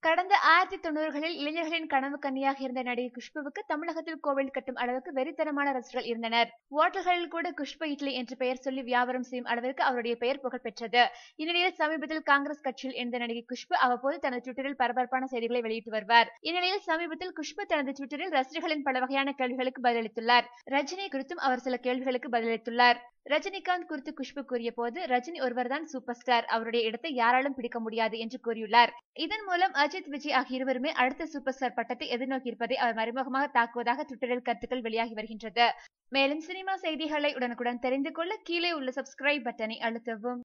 கடந்த ஆயிரத்தி தொண்ணூறுகளில் இளைஞர்களின் கனவு கன்னியாக இருந்த நடிகை குஷ்புவுக்கு தமிழகத்தில் கோவில் கட்டும் அளவுக்கு வெறித்தனமான ரசிகர்கள் இருந்தனர் ஓட்டல்களில் கூட குஷ்பு இட்லி என்று பெயர் சொல்லி வியாபாரம் செய்யும் அளவிற்கு அவருடைய பெயர் புகழ் பெற்றது இந்நிலையில் சமீபத்தில் காங்கிரஸ் கட்சியில் இருந்த நடிகை குஷ்பு அவ்வப்போது தனது ட்விட்டரில் பரபரப்பான செய்திகளை வெளியிட்டு வருவார் இந்நிலையில் சமீபத்தில் குஷ்பு தனது ட்விட்டரில் ரசிகர்களின் பல வகையான கேள்விகளுக்கு பதிலளித்துள்ளார் ரஜினி குறித்தும் அவர் சில கேள்விகளுக்கு பதிலளித்துள்ளார் ரஜினிகாந்த் குறித்து குஷ்பு கூறிய போது ரஜினி ஒருவர்தான் சூப்பர் ஸ்டார் அவருடைய இடத்தை யாராலும் பிடிக்க முடியாது என்று கூறியுள்ளார் இதன் மூலம் அஜித் விஜய் ஆகிய இருவருமே அடுத்த சூப்பர் ஸ்டார் பட்டத்தை எதிர்நோக்கியிருப்பதை அவர் மறைமுகமாக தாக்குவதாக ட்விட்டரில் கருத்துக்கள் வெளியாகி வருகின்றது மேலும் சினிமா செய்திகளை உடனுக்குடன் தெரிந்து கொள்ள கீழே உள்ள சப்ஸ்கிரைப் பட்டனை அழுத்தவும்